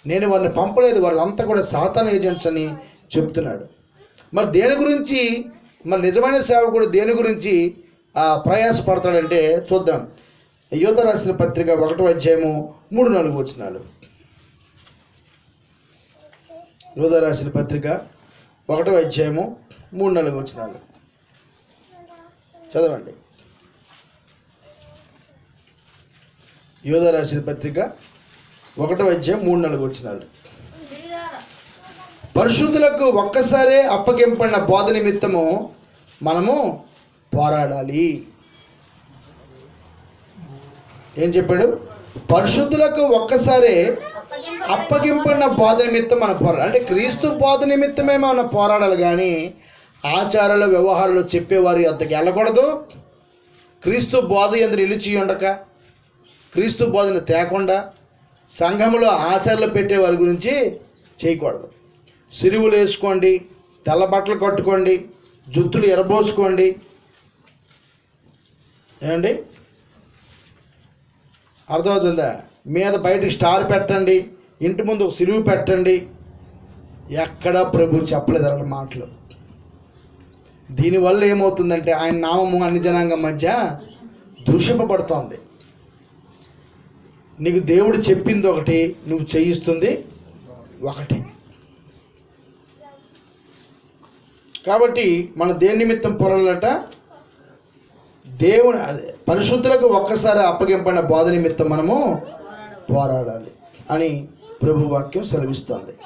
నేను వారిని పంపలేదు వాళ్ళంతా కూడా సాతాన్ ఏజెంట్స్ అని చెప్తున్నాడు మరి దేని గురించి మరి నిజమైన సేవకుడు దేని గురించి ఆ, ప్రయాసపడతాడంటే చూద్దాం యోధ రాసిన పత్రిక ఒకటో అధ్యాయము మూడు నాలుగు వచనాలు యోధ రాసిన పత్రిక ఒకటో అధ్యాయము మూడు నాలుగు వచనాలు చదవండి యోధ రాసిన పత్రిక ఒకటో అధ్యాయం మూడు నాలుగు వచనాలు పరిశుద్ధులకు ఒక్కసారే అప్పగింపడిన బోధ నిమిత్తము మనము పోరాడాలి ఏం చెప్పాడు పరిశుద్ధులకు ఒక్కసారే అప్పగింపడిన బోధ నిమిత్తం మనం పోరాడాలి అంటే క్రీస్తు బోధ నిమిత్తమే మనం పోరాడాలి కానీ ఆచారాల వ్యవహారాలు చెప్పేవారి అంతకి వెళ్ళకూడదు క్రీస్తు బోధ ఎందు నిలిచి ఉండక క్రీస్తు బోధన తేకుండా సంఘంలో ఆచారాలు పెట్టే వారి గురించి చేయకూడదు సిరువులు వేసుకోండి తెల్ల బట్టలు కట్టుకోండి జుత్తులు ఎరబోసుకోండి ఏమండి అర్థమవుతుందా మీద బయటికి స్టార్ పెట్టండి ఇంటి ముందు ఒక సిలువు పెట్టండి ఎక్కడా ప్రభు చెప్పలేదు అలాంటి మాటలు దీనివల్ల ఏమవుతుందంటే ఆయన నామము అన్ని జనాంగం మధ్య దూషింపబడుతోంది నీకు దేవుడు చెప్పింది ఒకటి నువ్వు చేయిస్తుంది ఒకటి కాబట్టి మన దేని నిమిత్తం పొరలట దేవుని అదే పరిశుద్ధులకు ఒక్కసారి అప్పగింపడిన బోధ నిమిత్తం మనము పోరాడాలి అని ప్రభు వాక్యం సెలవిస్తుంది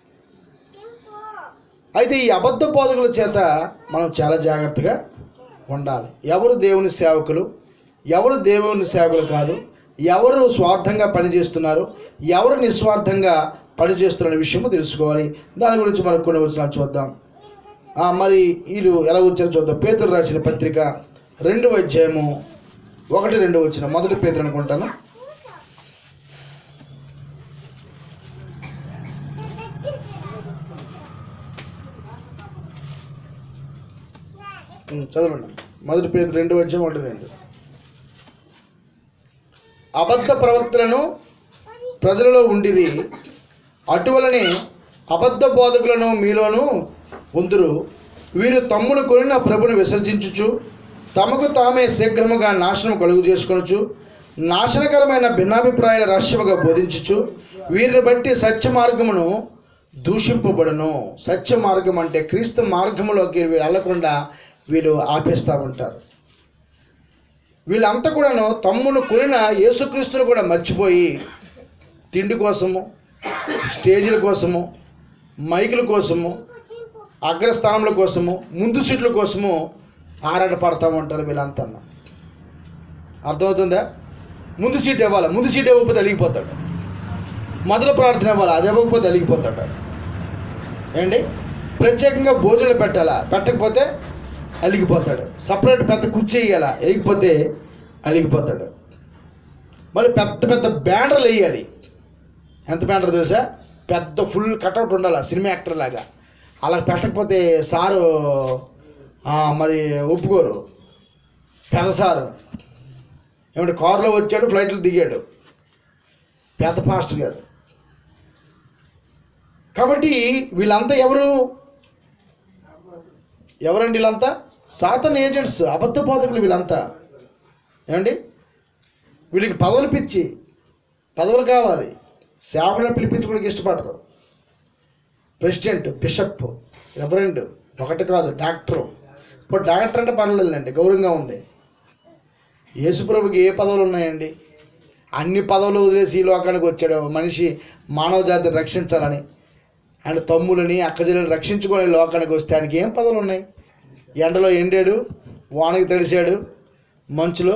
అయితే ఈ అబద్ధ బోధకుల చేత మనం చాలా జాగ్రత్తగా ఉండాలి ఎవరు దేవుని సేవకులు ఎవరు దేవుని సేవకులు కాదు ఎవరు స్వార్థంగా పనిచేస్తున్నారు ఎవరు నిస్వార్థంగా పనిచేస్తున్న విషయము తెలుసుకోవాలి దాని గురించి మనకు కొన్ని వచ్చిన చూద్దాం ఆ, మరి వీళ్ళు ఎలా వచ్చారో చూద్దాం పేతురు రాసిన పత్రిక రెండు అధ్యాయము ఒకటి రెండు వచ్చిన మొదటి పేతురు అనుకుంటాను ఉం, చదవండి మొదటి పేరు రెండు అధ్యాయం ఒకటి రెండు అబద్ధ ప్రవక్తలను ప్రజలలో ఉండిరి అటువలనే అబద్ధ బోధకులను మీలోను ఉందురు వీరు తమ్ముడు కొనిన ప్రభుని విసర్జించుచు తమకు తామే శీఘ్రముగా నాశనం కలుగు చేసుకొనొచ్చు నాశనకరమైన భిన్నాభిప్రాయాల రహస్యముగా బోధించుచు వీరిని బట్టి సత్య మార్గమును దూషింపబడును సత్య మార్గం అంటే క్రీస్తు మార్గములోకి వీళ్ళు వెళ్లకుండా వీళ్ళు ఆపేస్తూ ఉంటారు వీళ్ళంతా కూడాను తమ్మును కొనిన యేసుక్రీస్తును కూడా మర్చిపోయి తిండి కోసము స్టేజీల కోసము మైకుల కోసము అగ్రస్థానముల కోసము ముందు సీట్ల కోసము ఆరాట పడతా ఉంటారు వీళ్ళంతా అర్థమవుతుందా ముందు సీట్ ఇవ్వాలి ముందు సీట్ ఇవ్వకపోతే అలిగిపోతాడు మొదలు ప్రార్థన ఇవ్వాలి అది ఇవ్వకపోతే అలిగిపోతాడు ఏంటి ప్రత్యేకంగా భోజనాలు పెట్టాలా పెట్టకపోతే అలిగిపోతాడు సపరేట్ పెద్ద కుర్చీ వేయాలా వేయకపోతే అలిగిపోతాడు మళ్ళీ పెద్ద పెద్ద బ్యానర్లు వేయాలి ఎంత బ్యానర్ తెలుసా పెద్ద ఫుల్ కట్అవుట్ ఉండాలి సినిమా యాక్టర్ లాగా అలా పెట్టకపోతే సారు ఆ, మరి ఒప్పుకోరు పెద్ద సారు ఏమంటే కారులో వచ్చాడు ఫ్లైట్లో దిగాడు పెద్ద పాస్టర్ గారు కాబట్టి వీళ్ళంతా ఎవరు ఎవరండి వీళ్ళంతా సాతన్ ఏజెంట్స్ అబద్ధ బోధకులు వీళ్ళంతా ఏమండి వీళ్ళకి పదవులు పిచ్చి పదవులు కావాలి సేవకులను పిలిపించుకోవడానికి ఇష్టపడరు ప్రెసిడెంట్ బిషప్ రెవరెండ్ ఒకటి కాదు డాక్టరు ఇప్పుడు డాక్టర్ అంటే పర్లేదండి గౌరవంగా ఉంది యేసుప్రభుకి ఏ పదవులు ఉన్నాయండి అన్ని పదవులు వదిలేసి ఈ లోకానికి వచ్చాడు మనిషి మానవ జాతిని రక్షించాలని అండ్ తమ్ములని అక్కజల్ని రక్షించుకొని ఈ లోకానికి వస్తే ఆయనకి ఏం పదవులు ఉన్నాయి ఎండలో ఎండాడు వానకి తడిశాడు మంచులో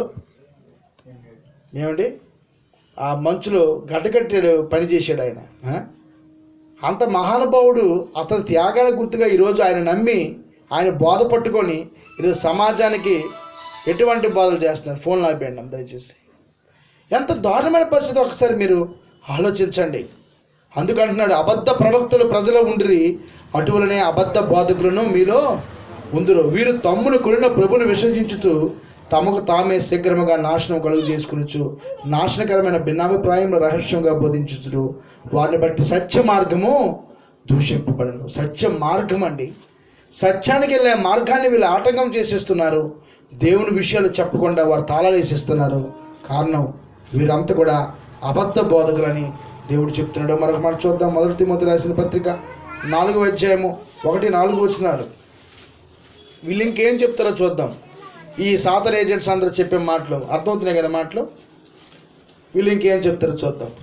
ఏమండి ఆ మంచులో గడ్డకట్టాడు పని చేశాడు ఆయన ఆ? అంత మహానుభావుడు అతని త్యాగాల గుర్తుగా ఈరోజు ఆయన నమ్మి ఆయన బోధ పట్టుకొని ఈరోజు సమాజానికి ఎటువంటి బోధలు చేస్తున్నారు ఫోన్లో ఆపేయండి దయచేసి ఎంత దారుణమైన పరిస్థితి ఒకసారి మీరు ఆలోచించండి అందుకంటున్నాడు అబద్ధ ప్రవక్తలు ప్రజలు ఉండిరి అటువలనే అబద్ధ బోధకులను మీలో ఉందురు వీరు తమ్మును కొనిన ప్రభుని విసర్జించుతూ తమకు తామే శీఘ్రముగా నాశనం కలుగు చేసుకునొచ్చు నాశనకరమైన భిన్నాభిప్రాయంలో రహస్యంగా బోధించుచు వారిని బట్టి సత్య మార్గము దూషింపబడను సత్య మార్గం అండి సత్యానికి వెళ్ళే మార్గాన్ని వీళ్ళు ఆటంకం చేసేస్తున్నారు దేవుని విషయాలు చెప్పకుండా వారు తాళాలు వేసేస్తున్నారు కారణం వీరంతా కూడా అబద్ధ బోధకులని దేవుడు చెప్తున్నాడు మరొక మాట చూద్దాం మొదటి తిమోతి రాసిన పత్రిక నాలుగు అధ్యాయము ఒకటి నాలుగు వచ్చినాడు వీళ్ళు ఇంకేం చెప్తారో చూద్దాం ఈ సాతర్ ఏజెంట్స్ అందరూ చెప్పే మాటలు అర్థమవుతున్నాయి కదా మాటలు వీళ్ళు ఇంకేం చెప్తారో చూద్దాం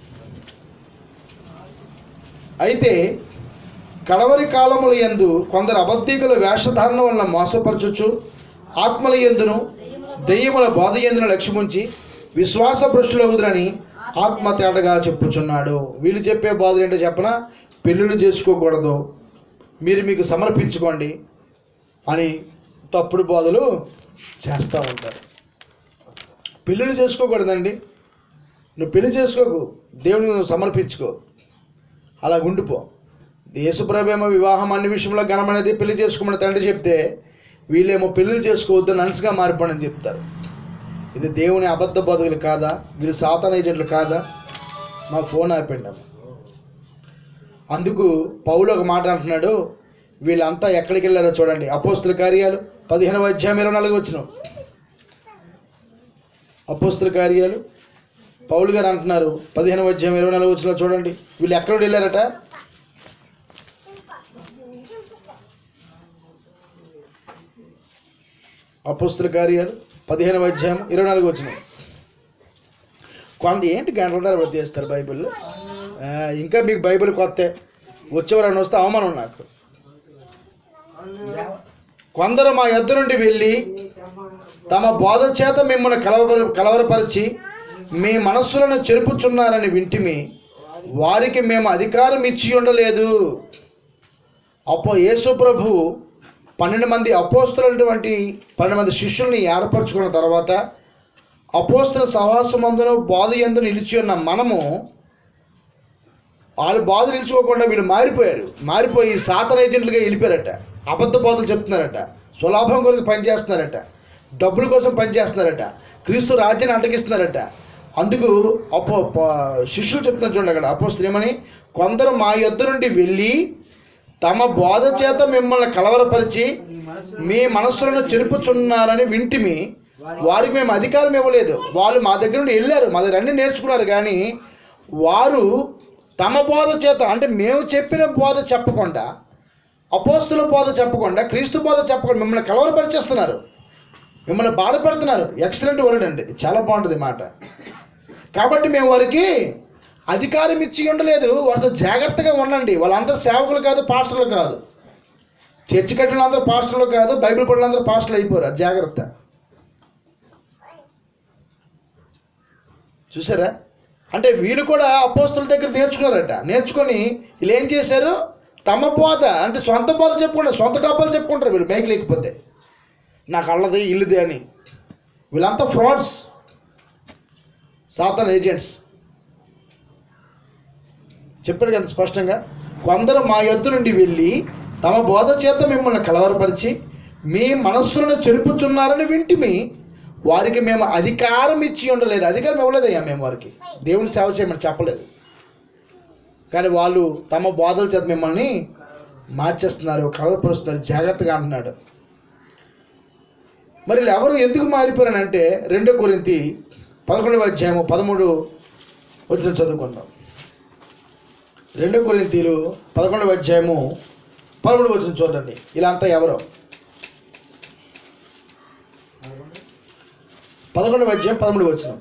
అయితే కడవరి కాలముల యందు కొందరు అబద్ధికుల వేషధారణ వలన మోసపరచుచు ఆత్మల ఎందును దెయ్యముల బోధ ఎందును లక్ష్యముంచి విశ్వాస భ్రష్టులగుదురని ఆత్మ తేటగా చెప్పుచున్నాడు వీళ్ళు చెప్పే బోధలు ఏంటో చెప్పనా పెళ్ళిళ్ళు చేసుకోకూడదు మీరు మీకు సమర్పించుకోండి అని తప్పుడు బోధలు చేస్తూ ఉంటారు పెళ్ళిళ్ళు చేసుకోకూడదండి నువ్వు పెళ్లి చేసుకోకు దేవునికి నువ్వు సమర్పించుకో అలా ఉండిపో యేసుప్రభేమో వివాహం అన్ని విషయంలో ఘనమైనది పెళ్లి చేసుకోమని తండ్రి చెప్తే వీళ్ళేమో పెళ్ళిళ్ళు చేసుకోవద్దు నన్సుగా మారిపోండి చెప్తారు ఇది దేవుని అబద్ధ బతుకులు కాదా వీళ్ళు సాతాన ఏజెంట్లు కాదా మా ఫోన్ ఆపండి అందుకు పౌలు ఒక మాట అంటున్నాడు వీళ్ళంతా ఎక్కడికి వెళ్ళారో చూడండి అపోస్తుల కార్యాలు పదిహేను అధ్యాయం ఇరవై నాలుగు వచ్చిన అపోస్తుల కార్యాలు పౌలు గారు అంటున్నారు పదిహేను అధ్యాయం ఇరవై నాలుగు వచ్చిన చూడండి వీళ్ళు ఎక్కడ నుండి వెళ్ళారట అపోస్తుల కార్యాలు పదిహేను అధ్యాయం ఇరవై నాలుగు వచ్చిన కొంత ఏంటి గంటల ధర వర్తి చేస్తారు బైబిల్ ఆ, ఇంకా మీకు బైబిల్ కొత్త వచ్చేవారని వస్తే అవమానం నాకు కొందరు మా యొద్ద నుండి వెళ్ళి తమ బోధ చేత మిమ్మల్ని కలవర కలవరపరిచి మీ మనస్సులను చెరుపుచున్నారని వింటిమి వారికి మేము అధికారం ఇచ్చి ఉండలేదు అప్పో యేసు ప్రభు పన్నెండు మంది అపోస్తులైనటువంటి పన్నెండు మంది శిష్యుల్ని ఏర్పరచుకున్న తర్వాత అపోస్తుల సహవాసమందును బాధ ఎందు నిలిచి ఉన్న మనము వాళ్ళు బాధ నిలుచుకోకుండా వీళ్ళు మారిపోయారు మారిపోయి సాతన ఏజెంట్లుగా వెళ్ళిపోయారట అబద్ధ బోధలు చెప్తున్నారట స్వలాభం కొరకు పనిచేస్తున్నారట డబ్బుల కోసం పనిచేస్తున్నారట క్రీస్తు రాజ్యాన్ని అటకిస్తున్నారట అందుకు అపో ప- శిష్యులు చెప్తున్నారు చూడండి అక్కడ అపోస్తులు ఏమని కొందరు మా యొద్ద నుండి వెళ్ళి తమ బోధ చేత మిమ్మల్ని కలవరపరిచి మీ మనస్సులను చెరుపుచున్నారని వింటిమి వారికి మేము అధికారం ఇవ్వలేదు వాళ్ళు మా దగ్గర నుండి వెళ్ళారు మా దగ్గర అన్ని నేర్చుకున్నారు కానీ వారు తమ బోధ చేత అంటే మేము చెప్పిన బోధ చెప్పకుండా అపోస్తుల బోధ చెప్పకుండా క్రీస్తు బోధ చెప్పకుండా మిమ్మల్ని కలవరపరిచేస్తున్నారు మిమ్మల్ని బాధపడుతున్నారు ఎక్సలెంట్ వర్డ్ అండి ఇది చాలా బాగుంటుంది ఈ మాట కాబట్టి మేము వారికి అధికారం ఇచ్చి ఉండలేదు వారితో జాగ్రత్తగా ఉండండి వాళ్ళందరూ సేవకులు కాదు పాస్టర్లు కాదు చర్చి కట్టిన అందరూ పాస్టర్లు కాదు బైబిల్ పడిన అందరూ పాస్టర్లు అయిపోరు అది జాగ్రత్త చూసారా అంటే వీళ్ళు కూడా అపోస్తుల దగ్గర నేర్చుకున్నారట నేర్చుకొని వీళ్ళు ఏం చేశారు తమ బోధ అంటే సొంత బోధ చెప్పుకుంటారు సొంత డబ్బాలు చెప్పుకుంటారు వీళ్ళు మైక్ లేకపోతే నాకు అల్లది ఇల్లుది అని వీళ్ళంతా ఫ్రాడ్స్ సాతన్ ఏజెంట్స్ చెప్పాడు కదా స్పష్టంగా కొందరు మా యొద్ద నుండి వెళ్ళి తమ బోధ చేత మిమ్మల్ని కలవరపరిచి మీ మనస్సులను చెరుపుచున్నారని వింటిమి వారికి మేము అధికారం ఇచ్చి ఉండలేదు అధికారం ఇవ్వలేదయ్యా మేము వారికి దేవుని సేవ చేయమని చెప్పలేదు కానీ వాళ్ళు తమ బోధల చేత మిమ్మల్ని మార్చేస్తున్నారు కలవరపరుస్తున్నారు జాగ్రత్తగా అంటున్నాడు మరి వీళ్ళు ఎవరు ఎందుకు మారిపోయారంటే రెండో కొరింతి పదకొండవ అధ్యాయము పదమూడు వచ్చిన చదువుకుందాం రెండో కొరింతీలు పదకొండవ అధ్యాయము పదమూడు వచ్చిన చూడండి ఇలా అంతా ఎవరో పదకొండవ అధ్యాయం పదమూడు వచ్చిన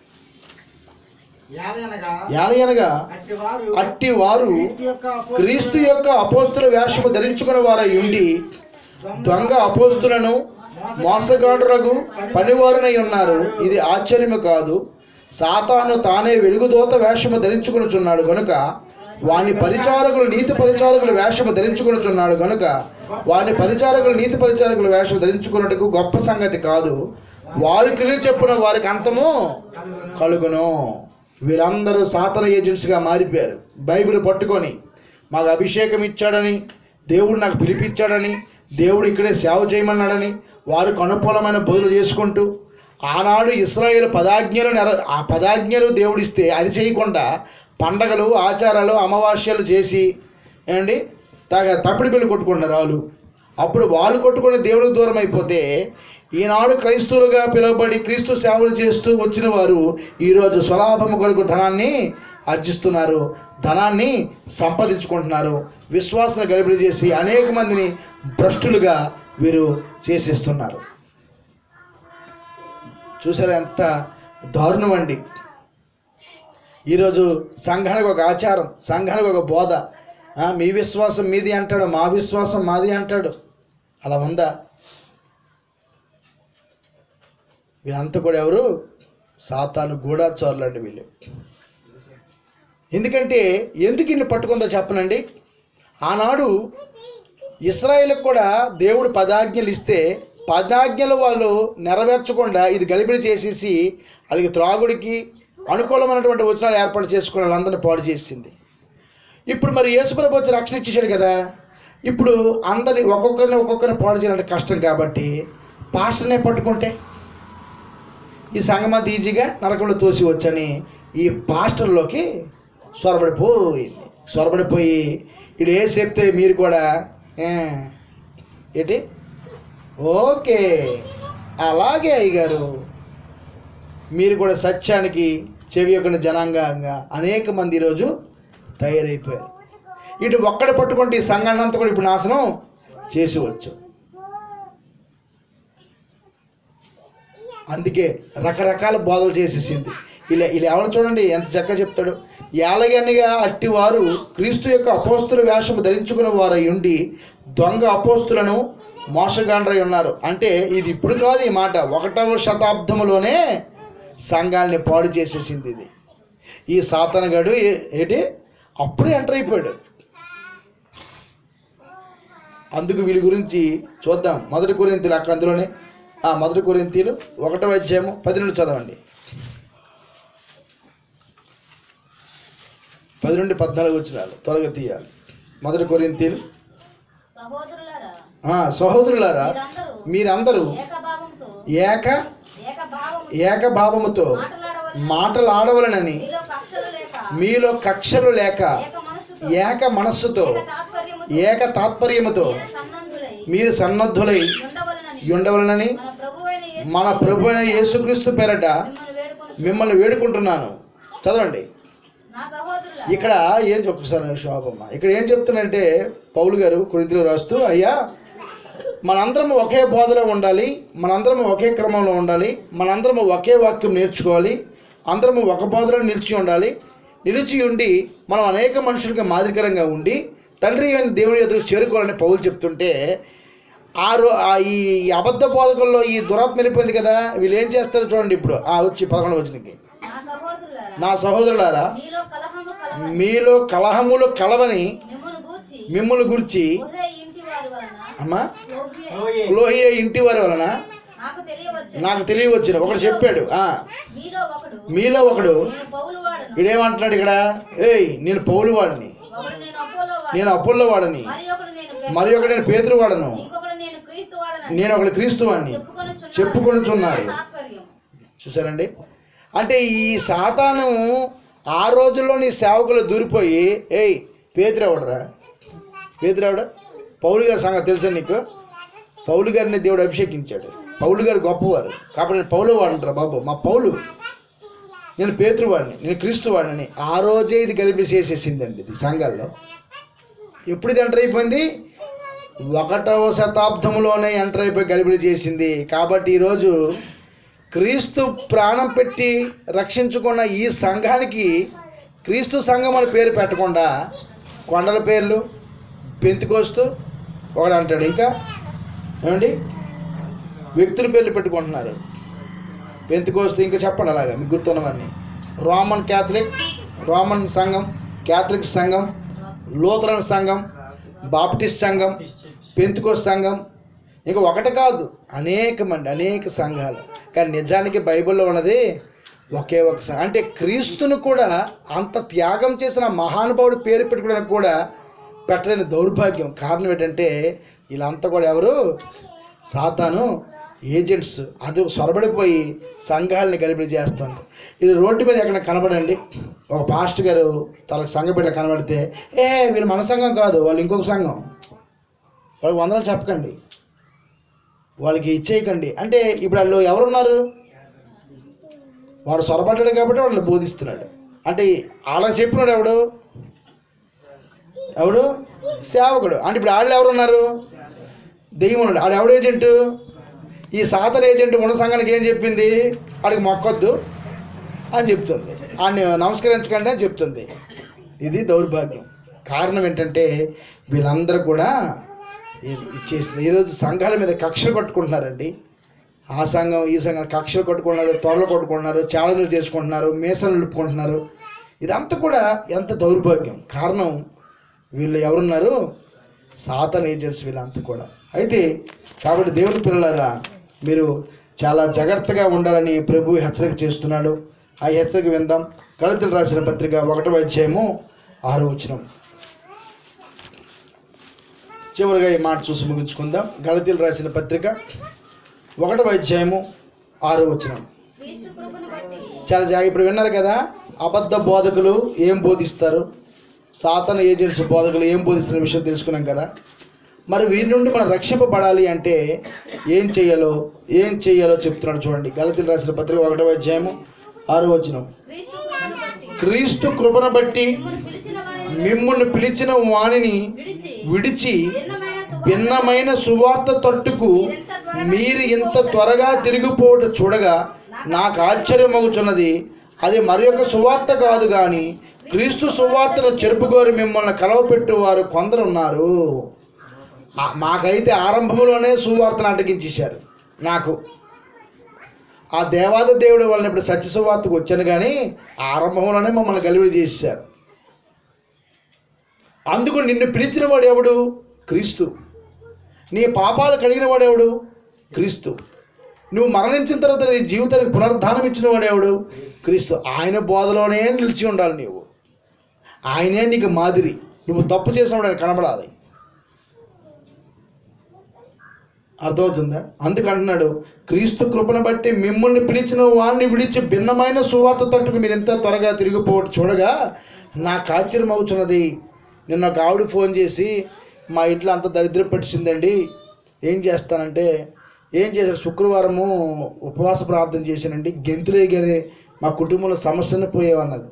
యాదనగా యానయనగా అట్టివారు అట్టి వారు క్రీస్తు యొక్క అపోస్తలులను క్రీస్తు యొక్క అపోస్తుల వేషము ధరించుకున్న వారై ఉండి దొంగ అపోస్తులను మోసగాడురగు పనివారునై ఉన్నారు ఇది ఆశ్చర్యము కాదు సాతాను తానే వెలుగుదోత వేషము ధరించుకొనుచున్నాడు కనుక వాని పరిచారకులు నీతి పరిచారకుల వేషము ధరించుకొనుచున్నాడు కనుక వాని పరిచారకులు నీతి పరిచారకుల వేషము ధరించుకున్నట్టుకు గొప్ప సంగతి కాదు వారికి చెప్పున వారికి అంతము కలుగును వీళ్ళందరూ సాతన ఏజెంట్స్గా మారిపోయారు బైబిల్ పట్టుకొని మాకు అభిషేకం ఇచ్చాడని దేవుడు నాకు పిలిపించాడని దేవుడు ఇక్కడే సేవ చేయమన్నాడని వారికి అనుకూలమైన బదులు చేసుకుంటూ ఆనాడు ఇస్రాయేల్ పదాజ్ఞలు నెర ఆ పదాజ్ఞలు దేవుడు ఇస్తే అది చేయకుండా పండగలు ఆచారాలు అమావాస్యలు చేసి ఏమండి తగ తప్పిడి బిల్లు కొట్టుకుంటున్నారు వాళ్ళు అప్పుడు వాళ్ళు కొట్టుకుని దేవుడికి దూరం అయిపోతే ఈనాడు క్రైస్తవులుగా పిలువబడి క్రీస్తు సేవలు చేస్తూ వచ్చిన వారు ఈరోజు స్వలాభం కొరకు ధనాన్ని ఆర్జిస్తున్నారు ధనాన్ని సంపాదించుకుంటున్నారు విశ్వాసాన్ని గడిబిడి చేసి అనేక మందిని భ్రష్టులుగా వీరు చేసేస్తున్నారు చూసారా ఎంత దారుణం అండి ఈరోజు సంఘానికి ఒక ఆచారం సంఘానికి ఒక బోధ ఆ, మీ విశ్వాసం మీది అంటాడు మా విశ్వాసం మాది అంటాడు అలా ఉందా వీళ్ళంతా కూడా ఎవరు సాతాను గూఢాచారులు అండి వీళ్ళు ఎందుకంటే ఎందుకు ఇన్ని పట్టుకుందో చెప్పనండి ఆనాడు ఇస్రాయేల్కి కూడా దేవుడు పదాజ్ఞలు ఇస్తే పదాజ్ఞలు వాళ్ళు నెరవేర్చకుండా ఇది గలిబిలి చేసేసి వాళ్ళకి త్రాగుడికి అనుకూలమైనటువంటి వచనాలు ఏర్పాటు చేసుకుని వాళ్ళందరినీ పాడు చేసింది ఇప్పుడు మరి యేసుప్రభు వచ్చి రక్షణ ఇచ్చేసాడు కదా ఇప్పుడు అందరిని ఒక్కొక్కరిని ఒక్కొక్కరిని పాడు చేయాలంటే కష్టం కాబట్టి పాస్టర్నే పట్టుకుంటే ఈ సంగమంత ఈజీగా నరకంలో తోసి వచ్చని ఈ పాస్టర్లోకి సొరబడిపోయింది సొరబడిపోయి ఇడు ఏ చెప్తే మీరు కూడా "ఏ, ఏంటి ఓకే అలాగే అయ్యగారు మీరు కూడా సత్యానికి చెవియొక్కని జనాంగంగా అనేక మంది ఈరోజు తయారైపోయారు ఇటు ఒక్కడ పట్టుకుంటే ఈ సంఘాన్ని అంతా కూడా ఇప్పుడు నాశనం చేసేవచ్చు అందుకే రకరకాల బోధలు చేసేసింది ఇలా ఇలా ఎవరు చూడండి ఎంత చక్కగా చెప్తాడు ఏలగనిగా అట్టి వారు క్రీస్తు యొక్క అపోస్తుల వేషము ధరించుకున్న వారు ఉండి దొంగ అపోస్తులను మోసగాండ్రై ఉన్నారు అంటే ఇది ఇప్పుడు కాదు ఈ మాట ఒకటవ శతాబ్దములోనే సంఘాల్ని పాడు చేసేసింది ఇది ఈ సాతనగాడు ఏ- ఏంటి అప్పుడే ఎంటర్ అయిపోయాడు అందుకు వీళ్ళ గురించి చూద్దాం మొదటి కొరింతీలు అక్కడ అందులోనే ఆ మొదటి కొరింతీలు ఒకటో అధ్యాయము పది నుండి చదవండి పది నుండి పద్నాలుగు వచ్చినాలు త్వరగా తీయాలి మొదటి కొరింతీలు సహోదరులారా ఆ, సహోదరులారా మీరందరూ మీరందరూ ఏకభావంతో ఏక ఏకభావము ఏకభావముతో మాట్లాడవలెను. మాటలు ఆడవలనని మీలో కక్షలు లేక మీలో కక్షలు లేక ఏక మనస్సుతో ఏక మనస్సుతో ఏక తాత్పర్యముతో ఏక తాత్పర్యముతో మీరు సన్నద్ధులై మీరు సన్నద్ధులై ఉండవలనని ఉండవలనని మన ప్రభువైన యేసు మన ప్రభు అయిన యేసుక్రీస్తు పేరట మిమ్మల్ని వేడుకొని మిమ్మల్ని వేడుకుంటున్నాను చదవండి నా సహోదరులారా ఇక్కడ ఏం ఒక్కసారి శోభమ్మ ఇక్కడ ఏం చెప్తున్నంటే పౌలు గారు కురితిలో రాస్తూ అయ్యా మనందరం ఒకే బోధలో ఉండాలి మనందరం ఒకే క్రమంలో ఉండాలి మనందరం ఒకే వాక్యం నేర్చుకోవాలి అందరము ఒక బోధలో నిలిచి ఉండాలి నిలిచి ఉండి మనం అనేక మనుషులకు మాదిరికరంగా ఉండి తండ్రి అని దేవుని ఎదుగు చేరుకోవాలని పౌలు చెప్తుంటే ఆ రో ఆ ఈ ఈ అబద్ధ బోధకుల్లో ఈ దురాత్మ వెళ్ళిపోయింది కదా వీళ్ళు ఏం చేస్తారు చూడండి ఇప్పుడు ఆ వచ్చి పదకొండు వచ్చినకి నా సహోదరులారా నా సహోదరులారా మీలో కలహము కలవ మీలో కలహములు కలవని మిమ్మల్ని గూర్చి మిమ్మల్ని గురించి ఒహే ఇంటి వారి వలన అమ్మా లోహే లోహియ ఇంటి వారి వలన నాకు తెలియవచ్చు నాకు తెలియవచ్చిన ఒకడు చెప్పాడు ఆ మీలో ఒకడు మీలో ఒకడు నేను పౌలు వాడను వీడేమంటున్నాడు ఇక్కడ ఏయ్ నేను పౌలు వాడిని ఒకడు నేను అపోలో వాడను నేను అప్పుల్లో వాడని మరి ఒకడు నేను మరి ఒకడు నేను పేతురు వాడను ఇంకొకడు నేను క్రీస్తు వాడనని నేను ఒకడు క్రీస్తు వాడిని చెప్పుకొనుచున్నాను. చెప్పుకొనుచున్నారు. తాత్పర్యం చూసారండి అంటే ఈ సాతాను ఆ రోజుల్లో నీ సేవకులు దూరిపోయి ఏయ్ పేతురెవడరా పేతురెవడ పౌలు గారి సంగతి తెలుసా నీకు పౌలు గారిని దేవుడు అభిషేకించాడు పౌలు గారు గొప్పవారు కాబట్టి నేను పౌలు వాడంటారా బాబు మా పౌలు నేను పేతృవాడిని నేను క్రీస్తు వాడిని ఆ రోజే ఇది గలిపి చేసేసిందండి ఇది సంఘాల్లో ఎప్పుడు ఇది ఎంటర్ అయిపోయింది ఒకటవ శతాబ్దంలోనే ఎంటర్ అయిపోయి గలిబిలి చేసింది కాబట్టి ఈరోజు క్రీస్తు ప్రాణం పెట్టి రక్షించుకున్న ఈ సంఘానికి క్రీస్తు సంఘం అని పేరు పెట్టకుండా కొండల పేర్లు పెంతుకోస్తూ ఒకడు అంటాడు ఇంకా ఏమండి వ్యక్తుల పేర్లు పెట్టుకుంటున్నారు పెంతుకోస్తూ ఇంకా చెప్పండి అలాగా మీకు గుర్తున్నవన్నీ రోమన్ క్యాథలిక్ రోమన్ సంఘం క్యాథలిక్ సంఘం లూథరన్ సంఘం బాప్టిస్ట్ సంఘం పెంతుకోస్ సంఘం ఇంకా ఒకటి కాదు అనేక మంది అనేక సంఘాలు కానీ నిజానికి బైబిల్లో ఉన్నది ఒకే ఒక సంఘం అంటే క్రీస్తును కూడా అంత త్యాగం చేసిన మహానుభావుడు పేరు పెట్టుకోవడానికి కూడా పెట్టలేని దౌర్భాగ్యం కారణం ఏంటంటే వీళ్ళంతా కూడా ఎవరు సాతాను ఏజెంట్స్ అది సొరబడిపోయి సంఘాలని గలిబిలి చేస్తుంది ఇది రోడ్డు మీద ఎక్కడ కనబడండి ఒక పాస్టర్ గారు తనకు సంఘ బిడ్డ కనబడితే ఏ వీళ్ళు మన సంఘం కాదు వాళ్ళు ఇంకొక సంఘం వాళ్ళకి వందలు చెప్పకండి వాళ్ళకి ఇచ్చేయకండి అంటే ఇప్పుడు వాళ్ళు ఎవరున్నారు వాడు సొరబడ్డాడు కాబట్టి వాళ్ళు బోధిస్తున్నాడు అంటే వాళ్ళకి చెప్పినాడు ఎవడు ఎవడు సేవకుడు అంటే ఇప్పుడు వాళ్ళు ఎవరున్నారు దెయ్యం ఉన్నాడు ఆడు ఎవడు ఏజెంట్ ఈ సాధన ఏజెంట్ ఉన్న సంఘానికి ఏం చెప్పింది ఆడికి మొక్కొద్దు అని చెప్తుంది ఆడిని నమస్కరించకండి అని చెప్తుంది ఇది దౌర్భాగ్యం కారణం ఏంటంటే వీళ్ళందరూ కూడా ఇది ఇచ్చేసింది ఈరోజు సంఘాల మీద కక్షలు కొట్టుకుంటున్నారండి ఆ సంఘం ఈ సంఘం కక్షలు కొట్టుకుంటున్నారు తొరలు కొట్టుకుంటున్నారు ఛాలెంజ్లు చేసుకుంటున్నారు మీసాలు నిలుపుకుంటున్నారు ఇదంతా కూడా ఎంత దౌర్భాగ్యం కారణం వీళ్ళు ఎవరున్నారు సాతన్ ఏజెంట్స్ వీళ్ళంతా కూడా అయితే కాబట్టి దేవుని పిల్లలారా మీరు చాలా జాగ్రత్తగా ఉండాలని ప్రభు హెచ్చరిక చేస్తున్నాడు ఆ హెచ్చరిక విందాం గణితులు రాసిన పత్రిక ఒకటో అధ్యాయము ఆరో వచనం చివరిగా ఈ మాట చూసి ముగించుకుందాం గణితులు రాసిన పత్రిక ఒకటో అధ్యాయము ఆరో వచనం క్రీస్తు కృపను బట్టి చాలా జాగ్రత్త ఇప్పుడు విన్నారు కదా అబద్ధ బోధకులు ఏం బోధిస్తారు సాతన ఏజెంట్స్ బోధకులు ఏం బోధిస్తున్న విషయం తెలుసుకున్నాం కదా మరి వీరి నుండి మనం రక్షింపబడాలి అంటే ఏం చేయాలో ఏం చేయాలో చెప్తున్నాడు చూడండి గలతీలు రాసిన పత్రిక ఒకటో అధ్యాయము ఆరో వచనం క్రీస్తు కృపను బట్టి క్రీస్తు కృపను బట్టి మిమ్మల్ని పిలిచిన వారిని మిమ్మల్ని పిలిచిన వాణిని విడిచి విడిచి భిన్నమైన భిన్నమైన సువార్త సువార్త తట్టుకు మీరు ఇంత త్వరగా తిరిగిపోవట చూడగా నాకు ఆశ్చర్యమగుచున్నది అది మరి యొక్క సువార్త కాదు కానీ క్రీస్తు సువార్తను చెరుపుకోరి మిమ్మల్ని కలవపెట్టు వారు కొందరు ఉన్నారు ఆ, మాకైతే ఆరంభంలోనే సువార్తను అటగించేశారు నాకు ఆ దేవాద దేవుడి వలన ఇప్పుడు సత్య సువార్తకు వచ్చాను కానీ ఆరంభంలోనే మమ్మల్ని గలివిడి చేసేశారు అందుకు నిన్ను పిలిచిన వాడు ఎవడు క్రీస్తు నీ పాపాలు కడిగిన వాడెవడు క్రీస్తు నువ్వు మరణించిన తర్వాత నీ జీవితానికి పునరుద్ధానం ఇచ్చిన వాడెవడు క్రీస్తు ఆయన బోధలోనే నిలిచి ఉండాలి నీవు ఆయనే నీకు మాదిరి నువ్వు తప్పు చేసినప్పుడు ఆయన కనబడాలి అర్థమవుతుందా అందుకు అంటున్నాడు క్రీస్తు కృపను బట్టి మిమ్మల్ని పిలిచిన వాడిని విడిచి భిన్నమైన సువార్త తట్టుకు మీరు ఎంత త్వరగా తిరిగిపోవడం చూడగా నాకు ఆశ్చర్యం అవుతున్నది నిన్న ఒక ఆవిడ ఫోన్ చేసి మా ఇంట్లో అంత దరిద్రం పట్టిందండి ఏం చేస్తానంటే ఏం చేశారు శుక్రవారము ఉపవాస ప్రార్థన చేశానండి గెంతులేగానే మా కుటుంబంలో సమస్యను పోయేవన్నది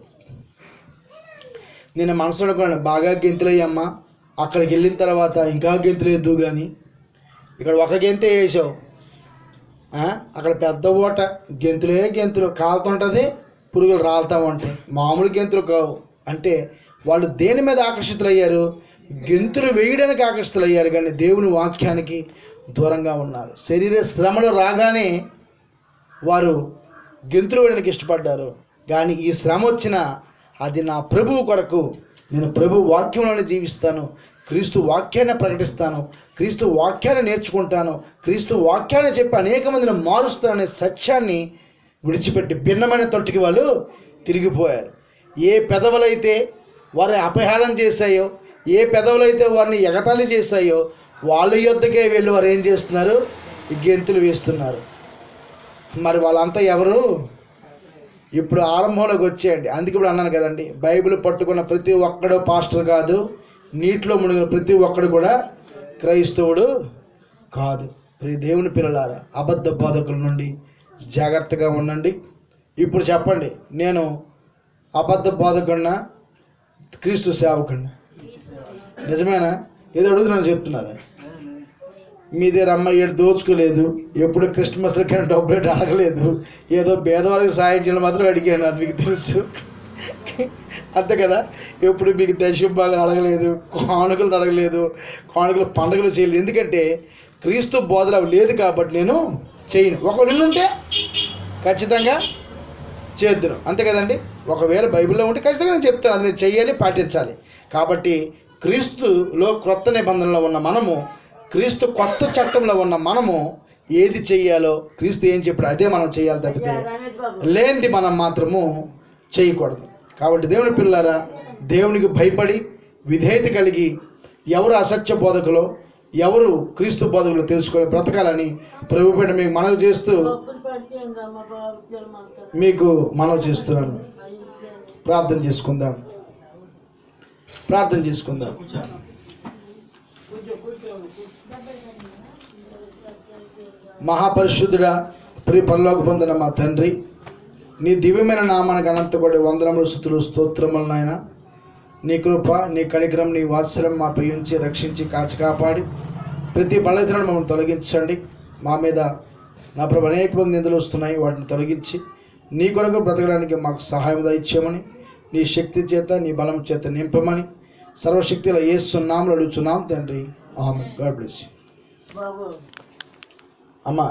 నేను మనసులో అనుకున్నాను బాగా గెంతులయ్యమ్మా అక్కడికి వెళ్ళిన తర్వాత ఇంకా గెంతులేదు కానీ ఇక్కడ ఒక గెంతే వేసావు ఆ? అక్కడ పెద్ద ఓట గెంతులే గెంతులు కాలుతుంటుంది పురుగులు రాలుతూ ఉంటాయి మామూలు గెంతులు కావు అంటే వాళ్ళు దేని మీద ఆకర్షితులయ్యారు గెంతులు వేయడానికి ఆకర్షితులయ్యారు కానీ దేవుని వాక్యానికి దూరంగా ఉన్నారు శరీర శ్రమలు రాగానే వారు గెంతులు వేయడానికి ఇష్టపడ్డారు కానీ ఈ శ్రమ వచ్చినా అది నా ప్రభువు కొరకు నేను ప్రభు వాక్యంలోనే జీవిస్తాను క్రీస్తు వాక్యాన్ని ప్రకటిస్తాను క్రీస్తు వాక్యాన్ని నేర్చుకుంటాను క్రీస్తు వాక్యాన్ని చెప్పి అనేక మందిని మారుస్తాననే సత్యాన్ని విడిచిపెట్టి భిన్నమైన తొట్టికి వాళ్ళు తిరిగిపోయారు ఏ పెదవులైతే వారిని అపహేళన చేశాయో ఏ పెదవులైతే వారిని ఎగతాళి చేశాయో వాళ్ళ యొద్దకే వెళ్ళి వారు ఏం చేస్తున్నారు ఈ గెంతులు వేస్తున్నారు మరి వాళ్ళంతా ఎవరు ఇప్పుడు ఆరంభంలోకి వచ్చేయండి అందుకే ఇప్పుడు అన్నాను కదండి బైబిల్ పట్టుకున్న ప్రతి ఒక్కడు పాస్టర్ కాదు నీటిలో మునిగిన ప్రతి ఒక్కడు కూడా క్రైస్తవుడు కాదు ప్రియ దేవుని పిల్లలారా అబద్ధ బోధకుల నుండి జాగ్రత్తగా ఉండండి ఇప్పుడు చెప్పండి నేను అబద్ధ బోధకుడినా క్రీస్తు సేవకుడినా నిజమేనా ఏదో అడుగుతున్నాను చెప్తున్నారా మీ దగ్గర అమ్మ ఏడు దోచుకోలేదు ఎప్పుడు క్రిస్మస్లకి డబ్బులు ఏడు అడగలేదు ఏదో పేదవారికి సాయం చేయడం మాత్రం అడిగాను అది మీకు తెలుసు అంతే కదా ఎప్పుడు మీకు దశభాగా అడగలేదు కానుకలు అడగలేదు కానుకలు పండుగలు చేయలేదు ఎందుకంటే క్రీస్తు బోధలు అవి లేదు కాబట్టి నేను చేయను ఒకవేళ ఉంటే ఖచ్చితంగా చేద్దును అంతే కదండి ఒకవేళ బైబిల్లో ఉంటే ఖచ్చితంగా నేను చెప్తాను అది మీరు చెయ్యాలి పాటించాలి కాబట్టి క్రీస్తులో క్రొత్త నిబంధనలో ఉన్న మనము క్రీస్తు కొత్త చట్టంలో ఉన్న మనము ఏది చెయ్యాలో క్రీస్తు ఏం చెప్పాడు అదే మనం చేయాలి తప్పితే లేనిది మనం మాత్రము చేయకూడదు కాబట్టి దేవుని పిల్లారా దేవునికి భయపడి విధేయత కలిగి ఎవరు అసత్య బోధకులో ఎవరు క్రీస్తు బోధకులు తెలుసుకొని బ్రతకాలని ప్రభు పేట మీకు మనవి చేస్తూ మీకు మనవి చేస్తున్నాను ప్రార్థన చేసుకుందాం ప్రార్థన చేసుకుందాం మహాపరిశుద్ధుడా ప్రియ పరలోక పొందిన మా తండ్రి నీ దివ్యమైన నామానికి అనంతపడి వందనములు స్థుతులు స్తోత్రములు నాయన నీ కృప నీ కనికరం నీ వాత్సల్యం మాపై ఉంచి రక్షించి కాచి కాపాడి ప్రతి బలహీనను మమ్మల్ని తొలగించండి మా మీద నా ప్రభు అనేక మంది నిందలు వస్తున్నాయి వాటిని తొలగించి నీ కొరకు బ్రతకడానికి మాకు సహాయం దయచేయమని నీ శక్తి చేత నీ బలం చేత నింపమని సర్వశక్తిలో ఏస్తున్నాములు అడుగుతున్నాం తండ్రి ఆమె గాడ్ బ్లెస్ అమ్మా